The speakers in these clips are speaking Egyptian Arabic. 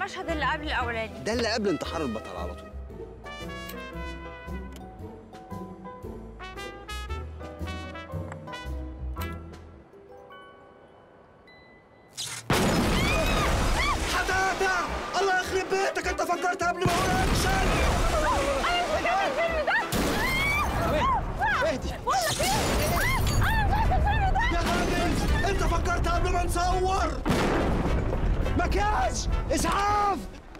المشهد اللي قبل الاولاني ده اللي قبل انتحار البطل على طول حتاتا الله يخرب بيتك انت فكرت قبل ما اقول اكشن اهدي يا راجل انت فكرت قبل ما نصور مكياج اسعاف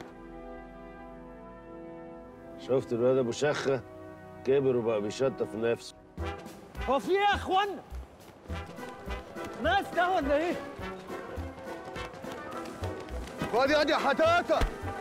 شفت الواد ابو شخه كبر وبقى بيشطف نفسه هو في ايه يا اخوانا؟ ناس ده ولا ايه؟ خد يا يا حتاتا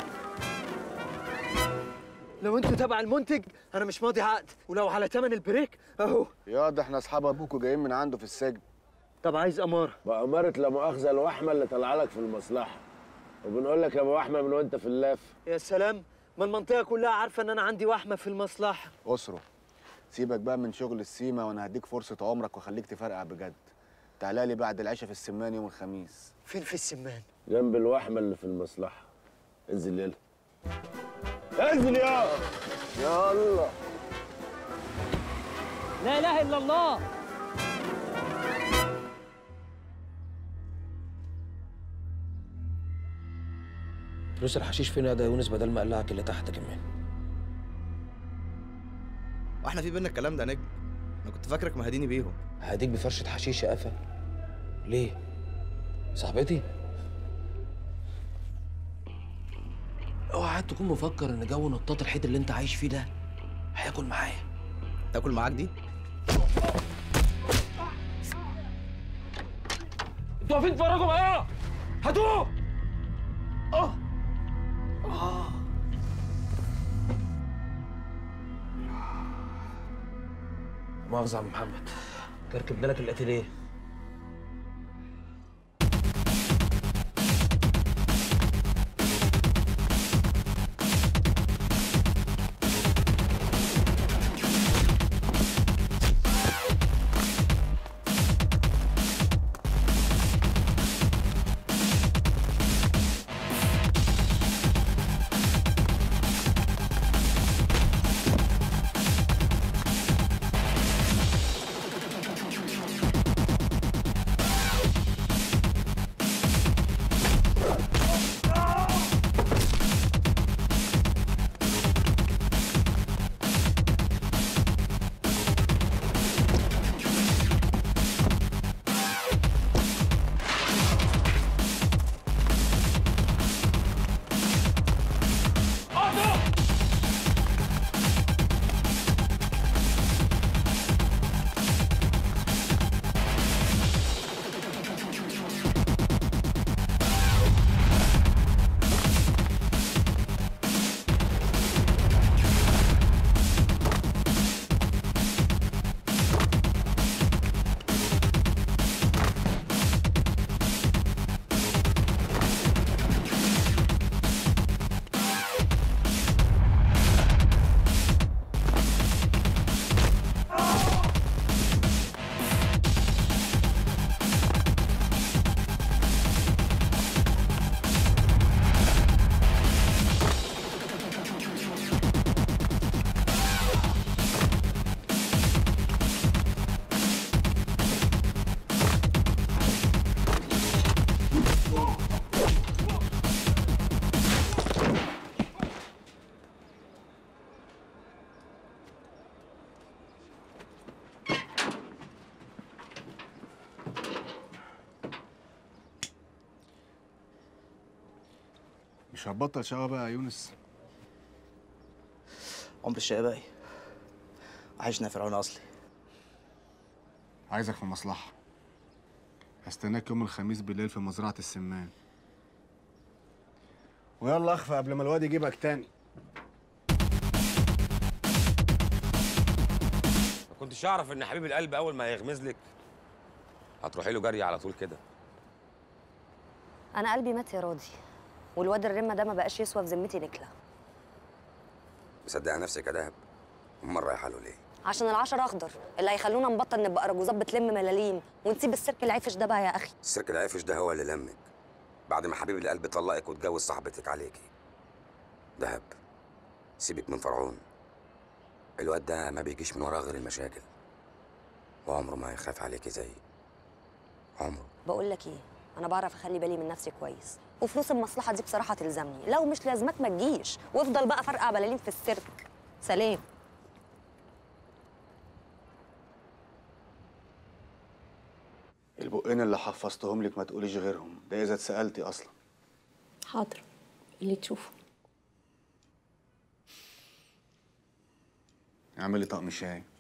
لو انتوا تبع المنتج انا مش ماضي عقد ولو على تمن البريك اهو يا ده احنا اصحاب ابوكوا جايين من عنده في السجن طب عايز اماره بأمارة لا مؤاخذة الوحمة اللي طالعه لك في المصلحة وبنقول لك يا ابو وحمة من وانت في اللف يا سلام ما المنطقه كلها عارفه ان انا عندي وحمه في المصلحه اسره سيبك بقى من شغل السيما وانا هديك فرصه عمرك واخليك تفرقع بجد تعالى لي بعد العشاء في السمان يوم الخميس فين في السمان جنب الوحمة اللي في المصلحة انزل يلا انزل يا يلا لا اله الا الله فلوس الحشيش فين يا ده يونس بدل ما قلعك اللي تحت كمان واحنا في بينا الكلام ده يا نجم انا كنت فاكرك مهديني بيهم هديك بفرشة حشيش يا قفا ليه؟ صاحبتي؟ اوعى تكون مفكر ان جو نطاط الحيط اللي انت عايش فيه ده هياكل معايا تاكل معاك دي انتوا واقفين تتفرجوا معايا هاتوه اه مؤاخذة يا عم محمد كركبنا لك الاتيليه مش هتبطل شقا بقى يا يونس عمر الشقي باقي وحشنا فرعون اصلي عايزك في مصلحه هستناك يوم الخميس بالليل في مزرعه السمان ويلا اخفى قبل ما الواد يجيبك تاني ما كنتش اعرف ان حبيب القلب اول ما يغمز لك هتروحي له جري على طول كده انا قلبي مات يا راضي والواد الرمه ده ما بقاش يسوى في ذمتي نكله مصدقه نفسك يا دهب امال رايحه له ليه عشان العشرة اخضر اللي هيخلونا نبطل نبقى رجوزات بتلم ملاليم ونسيب السيرك العفش ده بقى يا اخي السيرك العفش ده هو اللي لمك بعد ما حبيب القلب طلقك واتجوز صاحبتك عليكي دهب سيبك من فرعون الواد ده ما بيجيش من وراه غير المشاكل وعمره ما هيخاف عليكي زي عمره بقول لك ايه انا بعرف اخلي بالي من نفسي كويس وفلوس المصلحه دي بصراحه تلزمني لو مش لازمك ما تجيش وافضل بقى فرقع بلالين في السيرك سلام البقين اللي حفظتهم لك ما تقوليش غيرهم ده اذا اتسالتي اصلا حاضر اللي تشوفه اعملي طقم شاي